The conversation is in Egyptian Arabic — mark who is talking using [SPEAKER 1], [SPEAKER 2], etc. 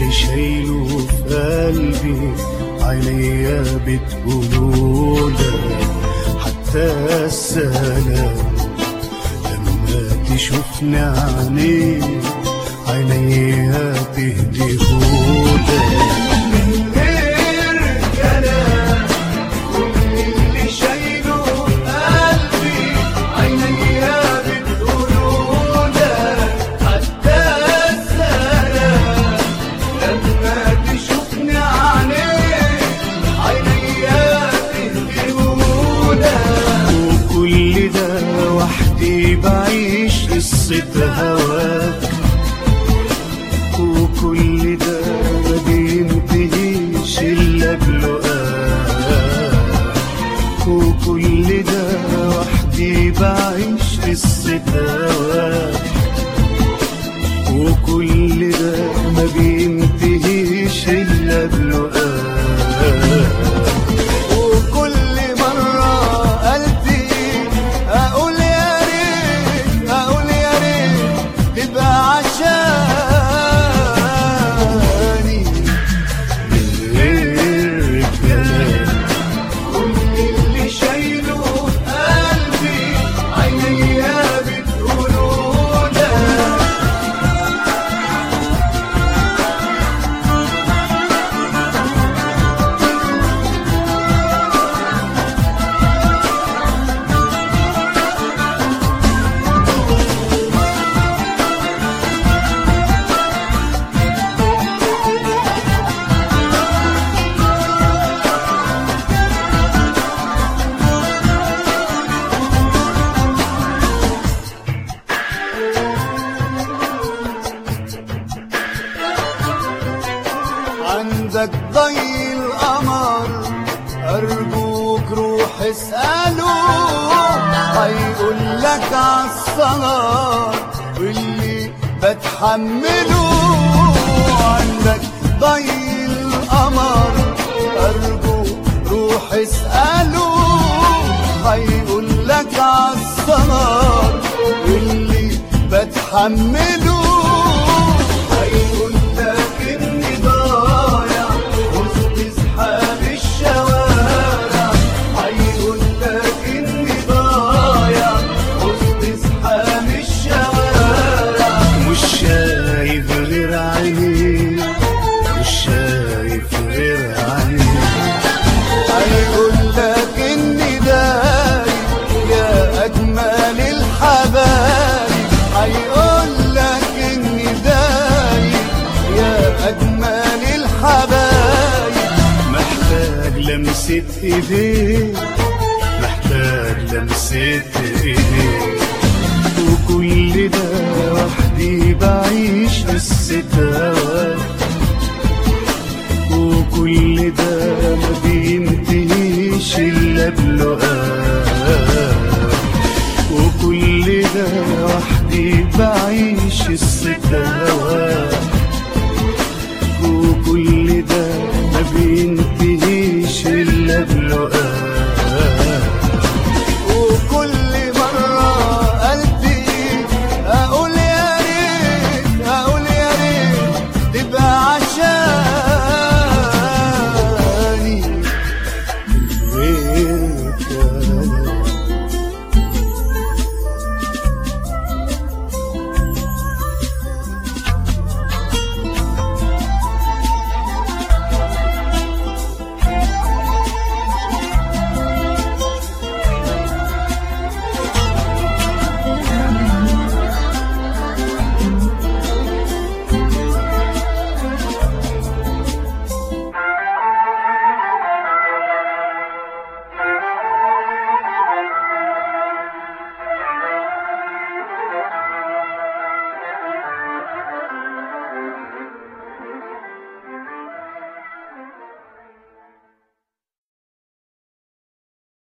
[SPEAKER 1] اللي شايله في قلبي عينيا بتقولولا حتى السلام لما تشوفني عينيك عينيا تهدي هدى من غير كلام كل اللي شايله في قلبي عينيا بتقولولا حتى السلام لما تشوفني عينيك عينيا تهدي هدى وكل ده وحدي بعيش قصة هواك وكل ده ما بينتهيش إلا بلقاك وكل ده وحدي بعيش قصة هواك وكل ده ما بينتهيش إلا بلقاك وكل مرة قلبي أقول يا ريت أقول يا ريت تبقى عشاني من غير كلام كل اللي شايله في قلبي عينيا بتقولوا ده عندك ضي القمر أرجوك روح اسأله هيقول لك عالسهر واللي بتحمله عندك ضي القمر أرجوك روح اسأله هيقول لك عالسهر واللي بتحمله هيقول لك اني ضايع وسط زحام الشوارع هيقول لك اني ضايع وسط زحام الشوارع مش شايف غير عينيك مش شايف غير عينيك هيقول لك اني دايب يا اجمل الحبايب هيقول لك اني دايب يا اجمل الحبايب محتاج لمسة ايديك محتاج لمسة ايديك وكل ده وحدي بعيش قصة